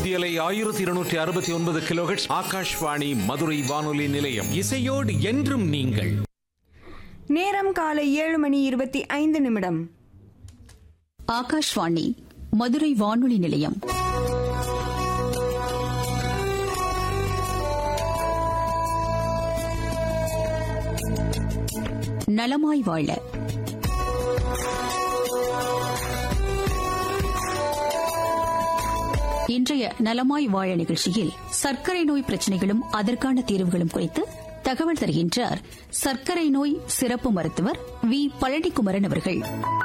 மத்தியலை ஆயிரத்தி இருநூற்றி அறுபத்தி ஒன்பது கிலோஹெட்ஸ் ஆகாஷ்வாணி மதுரை வானொலி நிலையம் இசையோடு என்றும் நீங்கள் நேரம் காலை ஏழு மணி இருபத்தி ஐந்து நிமிடம் ஆகாஷ்வாணி மதுரை வானொலி நிலையம் நலமாய் வாழ இன்றைய நலமாய் வாழ நிகழ்ச்சியில் சர்க்கரை நோய் பிரச்சனைகளும் அதற்கான தீர்வுகளும் குறித்து தகவல் தருகின்றார் சர்க்கரை நோய் சிறப்பு மருத்துவர் வி பழனிக்குமரன் அவர்கள்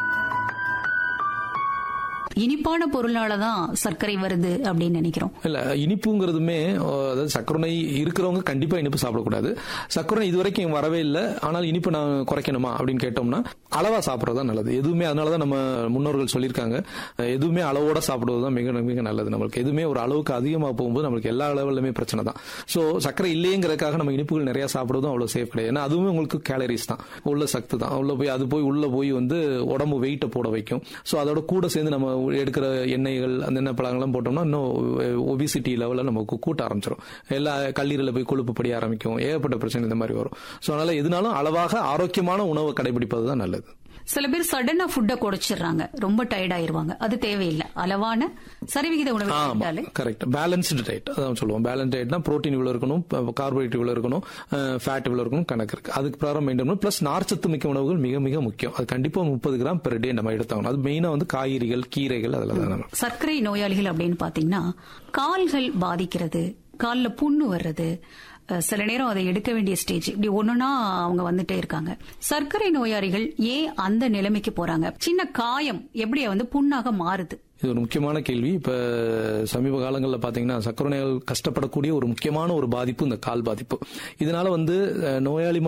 இனிப்பான பொருளால தான் சர்க்கரை வருது அப்படின்னு நினைக்கிறோம் இல்ல இனிப்புங்கிறதுமே அஹ், அதாவது சர்க்கரை நோய் இருக்கிறவங்க கண்டிப்பா இனிப்பு சாப்பிடக்கூடாது சர்க்கரை நோய் இது வரைக்கும் வரவே இல்லை ஆனால் இனிப்பு நான் குறைக்கணுமா அப்படின்னு கேட்டோம்னா அளவா சாப்பிட்றது தான் நல்லது எதுவுமே அதனாலதான் நம்ம முன்னோர்கள் சொல்லியிருக்காங்க அஹ், எதுவுமே அளவோட சாப்பிடுவது தான் மிக மிக நல்லது நம்மளுக்கு எதுவுமே ஒரு அளவுக்கு அதிகமாக போகும்போது நம்மளுக்கு எல்லா அளவுலுமே பிரச்சனை தான் ஸோ சர்க்கரை இல்லைங்கிறதுக்காக நம்ம இனிப்புகள் நிறைய சாப்பிடுவதும் அவ்வளவு சேஃப் கிடையாது ஏன்னா அதுவுமே உங்களுக்கு கேலரிஸ் தான் உள்ள சக்தி தான் உள்ள போய் அது போய் உள்ள போய் வந்து உடம்பு வெயிட்டை போட வைக்கும் ஸோ அதோட கூட சேர்ந்து நம்ம எடுக்கிற எண்ணெய்கள் அந்த எண்ணெய் பழங்கள்லாம் போட்டோம்னா இன்னும் ஒபிசிட்டி லெவலில் நமக்கு கூட்ட ஆரம்பிச்சிடும் எல்லா கல்லீரலில் போய் கொழுப்பு படிய ஆரம்பிக்கும் ஏகப்பட்ட பிரச்சனை இந்த மாதிரி வரும் ஸோ அதனால எதுனாலும் அளவாக ஆரோக்கியமான உணவை கடைபிடிப்பது தான் நல்லது சில பேர் சடனா ஃபுட்டை குறைச்சிடுறாங்க ரொம்ப டயர்ட் ஆயிருவாங்க அது தேவையில்லை அளவான சரிவிகித உணவு ஆமா எடுத்தாலே கரெக்ட் பேலன்ஸ்டு டயட் அதான் சொல்லுவோம் பேலன்ஸ் டயட்னா புரோட்டீன் இவ்வளவு இருக்கணும் கார்போஹைட்ரேட் இவ்வளவு இருக்கணும் ஃபேட் இவ்வளவு இருக்கணும் கணக்கு இருக்கு அதுக்கு பிரகாரம் மெயின்டைன் பண்ணணும் பிளஸ் நார்ச்சத்து மிக்க உணவுகள் மிக மிக முக்கியம் அது கண்டிப்பா முப்பது கிராம் பெர் டே நம்ம எடுத்தாகணும் அது மெயினா வந்து காய்கறிகள் கீரைகள் அதில் தான் நம்ம சர்க்கரை நோயாளிகள் அப்படின்னு பாத்தீங்கன்னா கால்கள் பாதிக்கிறது கால்ல புண்ணு வர்றது அஹ், சில நேரம் அதை எடுக்க வேண்டிய ஸ்டேஜ் இப்படி ஒண்ணுனா அவங்க வந்துட்டே இருக்காங்க சர்க்கரை நோயாளிகள் ஏன் அந்த நிலைமைக்கு போறாங்க சின்ன காயம் எப்படி வந்து புண்ணாக மாறுது இது ஒரு முக்கியமான கேள்வி இப்ப சமீப காலங்களில் பாத்தீங்கன்னா சர்க்கரை நோயால் கஷ்டப்படக்கூடிய ஒரு முக்கியமான ஒரு பாதிப்பு இந்த கால் பாதிப்பு இதனால வந்து அஹ், நோயாளி